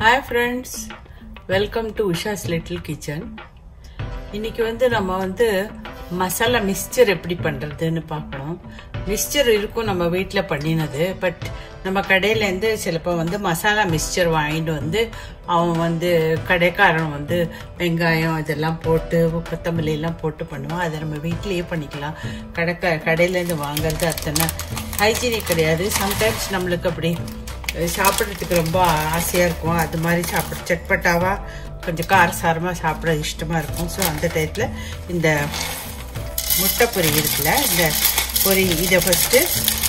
hi friends welcome to Ushas little kitchen இன்னைக்கு வந்து நம்ம வந்து மசாலா மிக்சர் எப்படி பண்ணுறதுன்னு பார்க்கணும் மிக்சர் இருக்கும் நம்ம வீட்டில் பண்ணினது பட் நம்ம கடையிலேருந்து சிலப்போ வந்து மசாலா மிக்சர் வாங்கிட்டு வந்து அவன் வந்து கடைக்காரன் வந்து வெங்காயம் இதெல்லாம் போட்டு கொத்தமல்லி எல்லாம் போட்டு பண்ணுவான் அதை நம்ம வீட்டிலேயே பண்ணிக்கலாம் கடைக்க கடையிலேருந்து வாங்குறது அத்தனை ஹைஜீனிக் கிடையாது சம்டைம்ஸ் நம்மளுக்கு அப்படி சாப்பிட்றதுக்கு ரொம்ப ஆசையாக இருக்கும் அது மாதிரி சாப்பிட சட்பட்டாவாக கொஞ்சம் காரசாரமாக சாப்பிட இஷ்டமாக இருக்கும் ஸோ அந்த டயத்தில் இந்த முட்டை பொரி இருக்குல்ல இந்த பொரி இதை ஃபஸ்ட்டு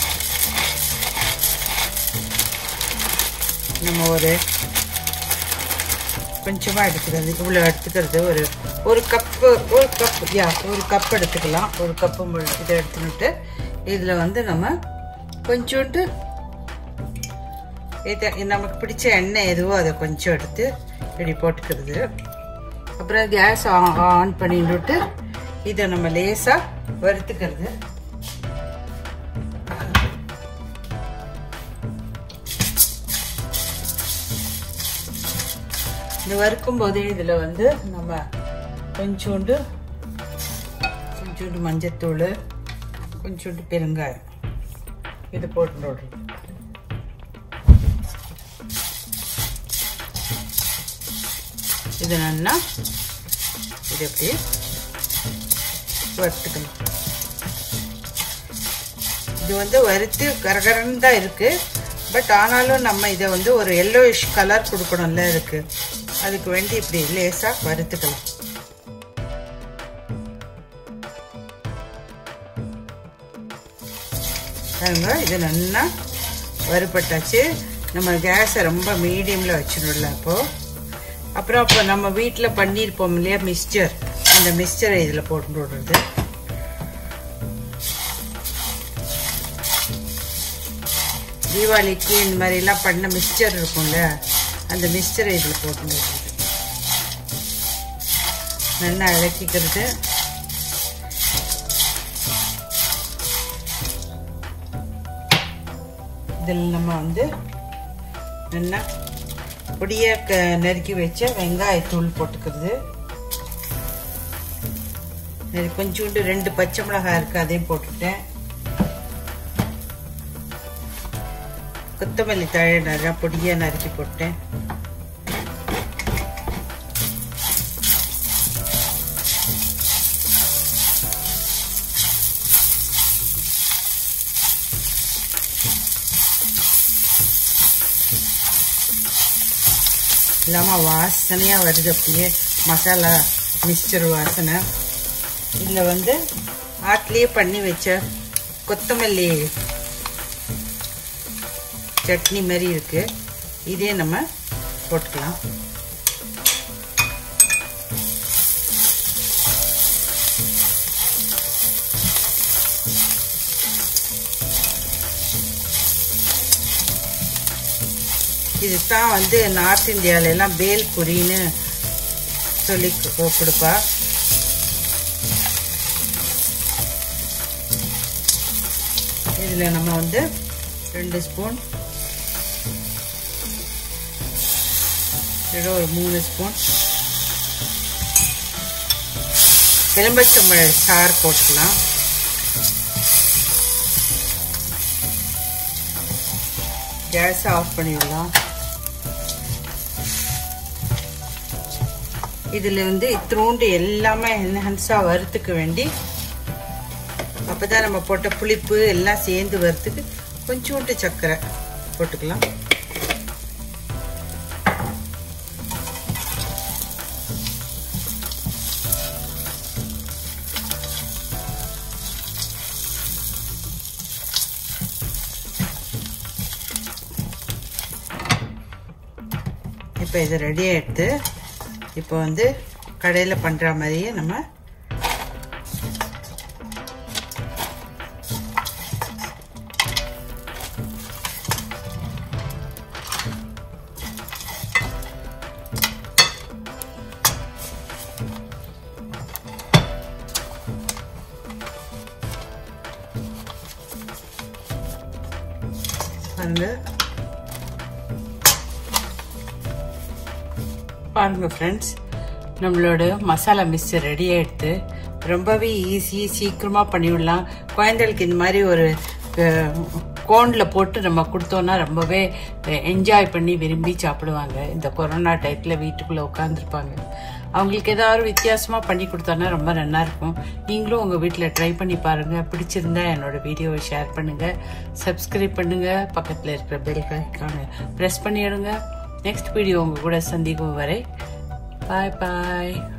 நம்ம ஒரு கொஞ்சமாக எடுத்துக்கிறது இவ்வளோ எடுத்துக்கிறது ஒரு ஒரு கப்பு ஒரு கப் யா ஒரு கப் எடுத்துக்கலாம் ஒரு கப்பு இதை எடுத்துக்கிட்டு இதில் வந்து நம்ம கொஞ்சோண்டு இதை நமக்கு பிடிச்ச எண்ணெய் எதுவோ அதை கொஞ்சம் எடுத்து இப்படி போட்டுக்கிறது அப்புறம் கேஸ் ஆன் பண்ணிட்டு இதை நம்ம லேசாக வறுத்துக்கிறது இந்த வறுக்கும் போதே இதில் வந்து நம்ம கொஞ்சோண்டு கொஞ்சோண்டு மஞ்சத்தூள் கொஞ்சோண்டு பெருங்காயம் இது போட்டு விடுறது இது நல்லா இது எப்படி வறுத்துக்கணும் இது வந்து வறுத்து கரகரன்னு தான் இருக்கு பட் ஆனாலும் நம்ம இதை வந்து ஒரு எல்லோயிஷ் கலர் கொடுக்கணும்ல இருக்கு அதுக்கு வேண்டி இப்படி லேசாக வறுத்துக்கலாம் பாருங்க இது நல்லா வறுபட்டாச்சு நம்ம கேஸை ரொம்ப மீடியமில் வச்சிடல அப்போது அப்புறம் அப்போ நம்ம வீட்டில் பண்ணியிருப்போம் இல்லையா மிக்சர் அந்த மிக்சரை இதில் போட்டு விடுறது தீபாவளிக்கு இந்த மாதிரிலாம் பண்ண மிக்சர் இருக்கும்ல அந்த மிக்சரை இதில் போட்டு விடுறது நல்லா இறக்கிக்கிறது இதில் நம்ம வந்து நல்லா பொடியாக நறுக்கி வச்ச வெங்காயத்தூள் போட்டுக்கிறது கொஞ்சோண்டு ரெண்டு பச்சை மிளகாய் இருக்கு அதையும் போட்டுட்டேன் கொத்தமல்லி தழை நிறையா பொடியாக நறுக்கி போட்டேன் இல்லாமல் வாசனையாக வருது அப்படியே மசாலா மிக்சர் வாசனை இதில் வந்து ஆட்டிலேயே பண்ணி வச்ச கொத்தமல்லி சட்னி மாதிரி இருக்கு இதே நம்ம போட்டுக்கலாம் இதுதான் வந்து நார்த் இந்தியாவில எல்லாம் பேல் புரின்னு சொல்லி கொடுப்பா இதில் நம்ம வந்து ரெண்டு ஸ்பூன் ஒரு மூணு ஸ்பூன் எலும்பச்சம்பழ சார் போட்டுக்கலாம் கேஸ் ஆஃப் பண்ணிடலாம் இதில் வந்து இத்திரோண்டு எல்லாமே என்ஹான்ஸாக வறுத்துக்க வேண்டி அப்போ தான் நம்ம போட்ட புளிப்பு எல்லாம் சேர்ந்து வறுத்துக்கு கொஞ்சோண்டு சர்க்கரை போட்டுக்கலாம் இப்போ இது ரெடி ஆகிடுது இப்போ வந்து கடையில் பண்ணுற மாதிரியே நம்ம பாருங்க பாருங்க ஃப்ரெண்ட்ஸ் நம்மளோட மசாலா மிக்சர் ரெடி ஆயிடுத்து ரொம்பவே ஈஸி சீக்கிரமா பண்ணிவிடலாம் குழந்தைகளுக்கு இந்த மாதிரி ஒரு கோனில் போட்டு நம்ம கொடுத்தோம்னா ரொம்பவே என்ஜாய் பண்ணி விரும்பி சாப்பிடுவாங்க இந்த கொரோனா டயத்தில் வீட்டுக்குள்ளே உட்காந்துருப்பாங்க அவங்களுக்கு ஏதாவது வித்தியாசமாக பண்ணி கொடுத்தோன்னா ரொம்ப நல்லா இருக்கும் நீங்களும் உங்கள் வீட்டில் ட்ரை பண்ணி பாருங்கள் பிடிச்சிருந்தா என்னோட வீடியோவை ஷேர் பண்ணுங்கள் சப்ஸ்கிரைப் பண்ணுங்கள் பக்கத்தில் இருக்கிற பெல் ஐக்கானை ப்ரெஸ் பண்ணிடுங்க நெக்ஸ்ட் வீடியோ உங்கள் கூட சந்திக்கும் வரை பாய் பாய்